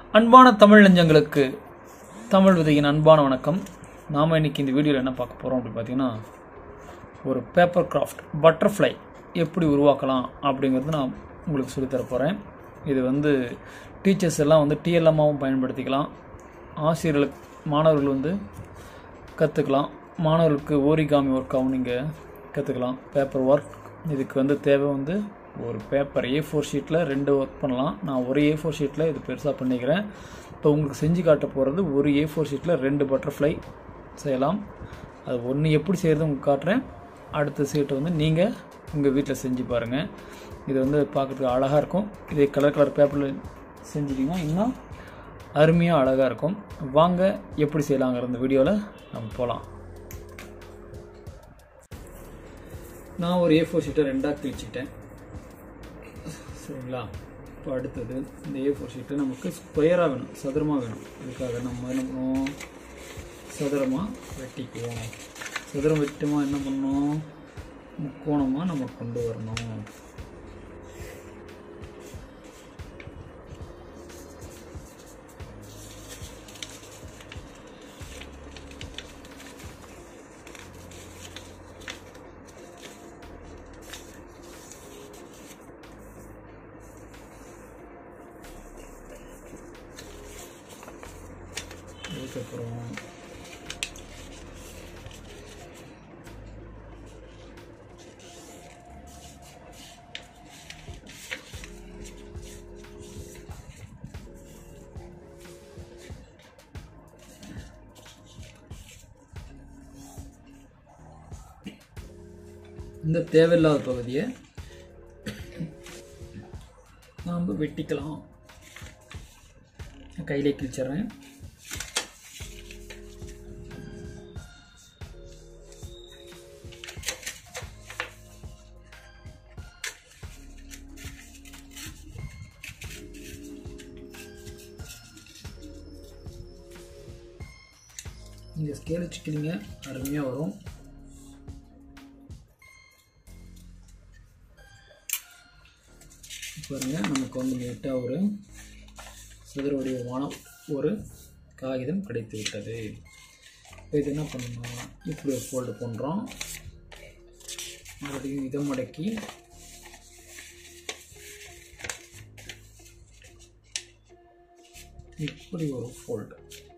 அன்பான தமிழ் நெஞ்சங்களுக்கு தமிழ் விதையின் அன்பான வணக்கம் நாம் இன்னைக்கு இந்த வீடியோவில் என்ன பார்க்க போகிறோம் அப்படின்னு பார்த்தீங்கன்னா ஒரு பேப்பர் கிராஃப்ட் பட்டர்ஃப்ளை எப்படி உருவாக்கலாம் அப்படிங்கிறது நான் உங்களுக்கு சொல்லித்தர போகிறேன் இது வந்து டீச்சர்ஸ் எல்லாம் வந்து டிஎல்எம்மாவும் பயன்படுத்திக்கலாம் ஆசிரியர்களுக்கு மாணவர்கள் வந்து கற்றுக்கலாம் மாணவர்களுக்கு ஓரிகாமி ஒர்க்காகவும் நீங்கள் கற்றுக்கலாம் பேப்பர் ஒர்க் இதுக்கு வந்து தேவை வந்து ஒரு பேப்பர் ஏ ஃபோர் ஷீட்டில் ரெண்டு ஒர்க் பண்ணலாம் நான் ஒரு ஏ ஃபோர் ஷீட்டில் இது பெருசாக பண்ணிக்கிறேன் இப்போ உங்களுக்கு செஞ்சு காட்ட போகிறது ஒரு ஏ ஃபோர் ஷீட்டில் ரெண்டு பட்டர்ஃப்ளை செய்யலாம் அது ஒன்று எப்படி செய்கிறது உங்களுக்கு காட்டுறேன் அடுத்த சீட்டை வந்து நீங்கள் உங்கள் வீட்டில் செஞ்சு பாருங்கள் இது வந்து பார்க்குறதுக்கு அழகாக இருக்கும் இதே கலர் கலர் பேப்பரில் செஞ்சிட்டிங்கன்னா இன்னும் அருமையாக அழகாக இருக்கும் வாங்க எப்படி செய்யலாங்கிற இந்த வீடியோவில் நம்ம போகலாம் நான் ஒரு ஏ ஃபோர் ஷீட்டை ரெண்டாக கிழிச்சிட்டேன் சரிங்களா இப்போ அடுத்தது இந்த ஏ ஃபோர் ஷீட்டு நமக்கு ஸ்கொயராக வேணும் சதுரமாக வேணும் அதுக்காக நம்ம என்ன பண்ணுவோம் சதுரமாக வெட்டிக்குவோம் சதுரம் வெட்டமாக என்ன பண்ணணும் முக்கோணமாக நம்ம கொண்டு வரணும் அதுக்கப்புறம் இந்த தேவையில்லாத பகுதியை நாம் வெட்டிக்கலாம் கையிலே கிழிச்சிட்றேன் நீங்கள் ஸ்கேல் வச்சுக்கிறீங்க அருமையாக வரும் பாருங்க நமக்கு வந்து நீட்டாக ஒரு சதுர வடிவமான ஒரு காகிதம் கிடைத்து விட்டது இப்போ இது என்ன பண்ணணும் இப்படி ஒரு ஃபோல்டு பண்ணுறோம் மறுபடியும் இதை மடக்கி இப்படி ஒரு ஃபோல்டு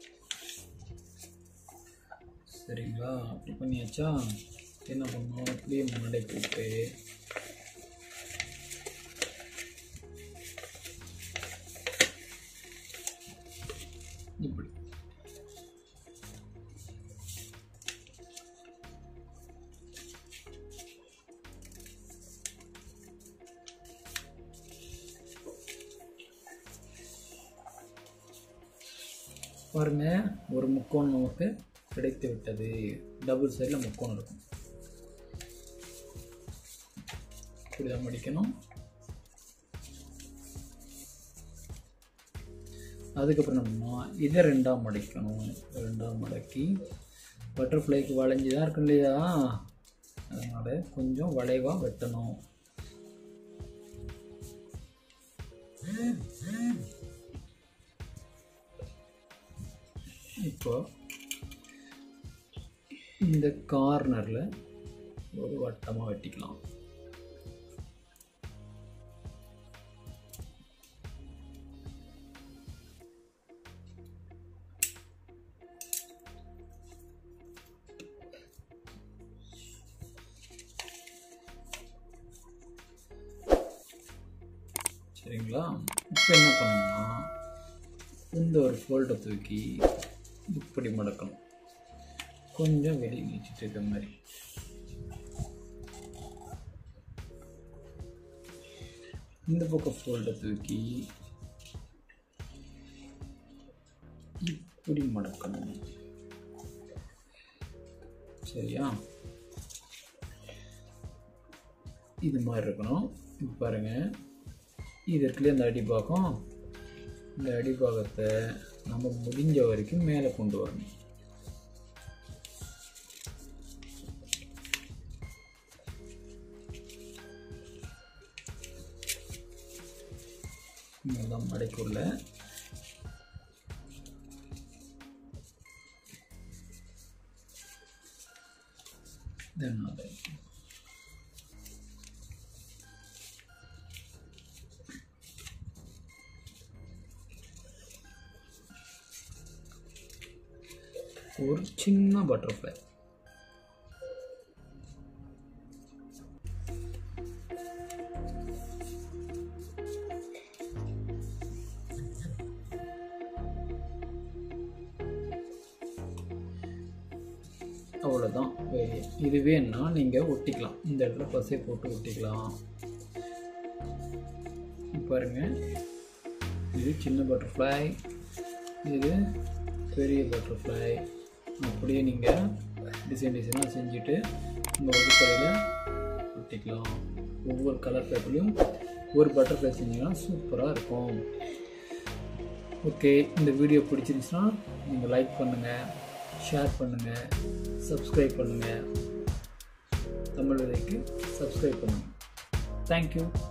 சரிங்களா அப்படி பண்ணியாச்சா என்ன பண்ணோம் இப்படியே மடக்கி விட்டு இப்படி பாருங்க ஒரு முக்கோணம் நமக்கு கிடைத்து விட்டது டபுள் சைடில் முக்கோணம் இருக்கும் இப்படிதான் மடிக்கணும் அதுக்கப்புறம் நம்ம இதை ரெண்டாக மடிக்கணும் ரெண்டாக மடக்கி பட்டர்ஃப்ளைக்கு வளைஞ்சி தான் இருக்கு இல்லையா அதனால் கொஞ்சம் வளைவாக வெட்டணும் இப்போ இந்த கார்னரில் ஒரு வட்டமாக வெட்டிக்கலாம் சரிங்களா இப்போ என்ன பண்ணணும்னா இந்த ஒரு ஃபோல்டை தூக்கி இப்படி மடக்கணும் கொஞ்சம் வெளியே நீச்சிட்டு இருக்க மாதிரி இந்த பக்கம் ஃபோல்டை தூக்கி இப்படி மடக்கணும் சரியா இது மாதிரி இருக்கணும் இப்போ பாருங்க இது இருக்குல்லையே அந்த அடிப்பாகம் இந்த அடிப்பாகத்தை நம்ம முடிஞ்ச வரைக்கும் மேலே கொண்டு வரணும் இதெல்லாம் மடைக்குள்ள தென் அதை ஒரு சின்ன பட்டர்ஃப்ளை அவ்வளோதான் வேலையே இது வேணும்னா நீங்கள் ஒட்டிக்கலாம் இந்த இடத்துல பசை போட்டு ஒட்டிக்கலாம் பாருங்க இது சின்ன பட்டர்ஃப்ளை இது பெரிய பட்டர்ஃப்ளை அப்படியே நீங்கள் டிசைன் டிசைனாக செஞ்சுட்டு உங்கள் வகுப்பறையில் ஒட்டிக்கலாம் ஒவ்வொரு கலர் பேப்பர்லையும் ஒரு பட்டர்ஃப்ளை செஞ்சீங்கன்னா சூப்பராக இருக்கும் ஓகே இந்த வீடியோ பிடிச்சிருந்துச்சுன்னா நீங்கள் லைக் பண்ணுங்கள் ஷேர் பண்ணுங்கள் சப்ஸ்கிரைப் பண்ணுங்கள் தமிழ் விதைக்கு சப்ஸ்கிரைப் பண்ணுங்கள் தேங்க்யூ